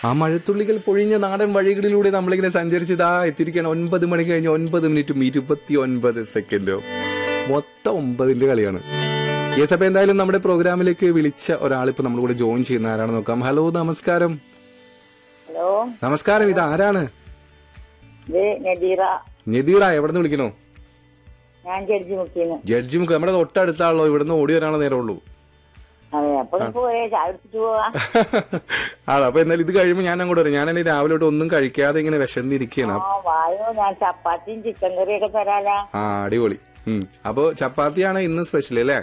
ആ മഴത്തുള്ളികൾ പൊഴിഞ്ഞ നാടൻ വഴികളിലൂടെ നമ്മളിങ്ങനെ സഞ്ചരിച്ചതാ എത്തിയിരിക്കുകയാണ് ഒൻപത് മണി കഴിഞ്ഞ് ഒൻപത് മിനിറ്റും ഇരുപത്തി ഒൻപത് സെക്കൻഡും മൊത്തം ഒമ്പതിന്റെ കളിയാണ് യെസ് അപ്പൊ എന്തായാലും നമ്മുടെ പ്രോഗ്രാമിലേക്ക് വിളിച്ച ഒരാളിപ്പോ നമ്മുടെ കൂടെ ജോയിൻ ചെയ്യുന്ന ആരാണെന്ന് നോക്കാം ഹലോ നമസ്കാരം ഹലോ നമസ്കാരം ഇത് ആരാണ് ഇത് നദീറ നദീറ എവിടെ നിന്ന് വിളിക്കണോ ഞാൻ ജഡ്ജി മുക്കിന്ന് ജഡ്ജി മുക്ക് നമ്മുടെ തൊട്ടടുത്താണല്ലോ ഇവിടുന്ന് ഓടി വരാനുള്ള നേരമുള്ളൂ അതെ അപ്പൊ പോയേ ചായ കുടിച്ചിട്ട് പോവാ ആണോ അപ്പൊ എന്നാലും ഇത് കഴിയുമ്പോൾ ഞാൻ അങ്ങോട്ട് വരാം ഞാൻ എന്നെ രാവിലെ തൊട്ട് ഒന്നും കഴിക്കാതെ ഇങ്ങനെ വിശന്നിരിക്കുകയാണ് ആ വായോ ഞാൻ ചപ്പാത്തിയും ചിക്കൻ കറിയൊക്കെ തരാലാ ആ അടിപൊളി ഉം അപ്പൊ ചപ്പാത്തിയാണ് ഇന്ന് സ്പെഷ്യൽ അല്ലേ